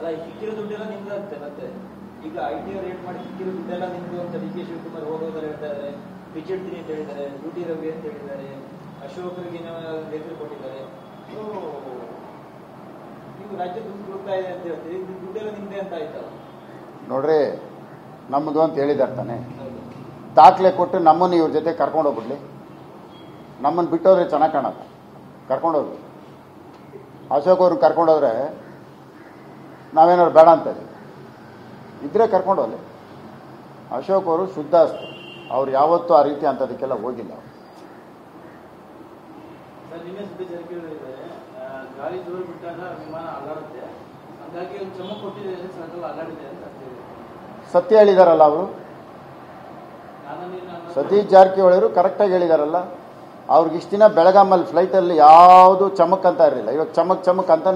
ಈ ಸಿಕ್ಕಿರೋ ದುಡ್ಡೆಲ್ಲ ನಿಮ್ದಂತೆ ಮತ್ತೆ ಈಗ ಐ ಟಿ ರೇಟ್ ಮಾಡಿ ಸಿಕ್ಕಿರೋ ದುಡ್ಡೆಲ್ಲ ನಿಮ್ದು ಅಂತ ಡಿ ಕೆ ಶಿವಕುಮಾರ್ ಹೋಗೋದ್ರೆ ಹೇಳ್ತಾ ಇದ್ದಾರೆ ಬಿಚ್ಚಿಡ್ತೀನಿ ಅಂತ ಹೇಳಿದ್ದಾರೆ ಡ್ಯೂಟಿ ರವಿ ಅಂತ ಹೇಳಿದ್ದಾರೆ ಅಶೋಕರಿಗೆ ಲೆಟರ್ ಕೊಟ್ಟಿದ್ದಾರೆ So, ನೀವು ರಾಜ್ಯ ದುಡ್ಡು ಕೊಡ್ತಾ ಇದೆ ಅಂತ ಹೇಳ್ತೀರಿ ಇದು ದುಡ್ಡೆಲ್ಲ ನಿಮ್ದೇ ಅಂತ ಆಯ್ತಲ್ಲ ನೋಡ್ರಿ ನಮ್ಮದು ಅಂತ ಹೇಳಿದಾರೆ ತಾನೆ ಹೌದು ದಾಖಲೆ ಕೊಟ್ಟು ನಮ್ಮನ್ನು ಇವ್ರ ಜೊತೆ ಕರ್ಕೊಂಡು ಹೋಗ್ಬಿಡ್ಲಿ ನಮ್ಮನ್ನು ಬಿಟ್ಟೋದ್ರೆ ಚೆನ್ನಾಗಿ ಕಾಣತ್ತೆ ಕರ್ಕೊಂಡೋಗಿ ಅಶೋಕ್ ಅವ್ರನ್ನ ಕರ್ಕೊಂಡೋದ್ರೆ ನಾವೇನಾದ್ರು ಬೇಡ ಅಂತ ಇದೀವಿ ಇದ್ರೆ ಕರ್ಕೊಂಡೋಗ್ಲಿ ಅಶೋಕ್ ಅವರು ಶುದ್ಧ ಅಸ್ತು ಅವ್ರು ಯಾವತ್ತೂ ಆ ರೀತಿ ಅಂಥದಕ್ಕೆಲ್ಲ ಹೋಗಿಲ್ಲ ಅವ್ರು. ಸರ್ ನಿನ್ನೆ ಸುದ್ದಿ ಜಾರಕಿಹೊಳಿ ಹೇಳಿದ್ದಾರೆ ಆ, ಗಾಳಿ ಜೋರು ಬಿಟ್ಟಾಗ ವಿಮಾನ ಅಲ್ಲಾಡುತ್ತೆ ಹಂಗಾಗಿ ಒಂದು ಚಮಕ್ ಕೊಟ್ಟಿದೆ ಸರ್ಕಲ್ ಅಲ್ಲಾಡಿದೆ ಅಂತ ಹೇಳಿದ್ರು. ಸತ್ಯ ಹೇಳಿದಾರಲ್ಲ ಅವರು ನಾನು ನೀನು ಅನ್ನೋದು- ಸತೀಶ್ ಜಾರಕಿಹೊಳಿ ಅವರು ಕರೆಕ್ಟಾಗಿ ಹೇಳಿದಾರಲ್ಲ ಅವ್ರಿಗೆ ಇಷ್ಟು ದಿನ ಬೆಳಗಾಮಲ್ಲಿ ಫ್ಲೈಟಲ್ಲಿ ಯಾವುದು ಚಮಕ್ ಅಂತ ಇರಲಿಲ್ಲ ಇವಾಗ ಚಮಕ್ ಚಮಕ್ ಅಂತ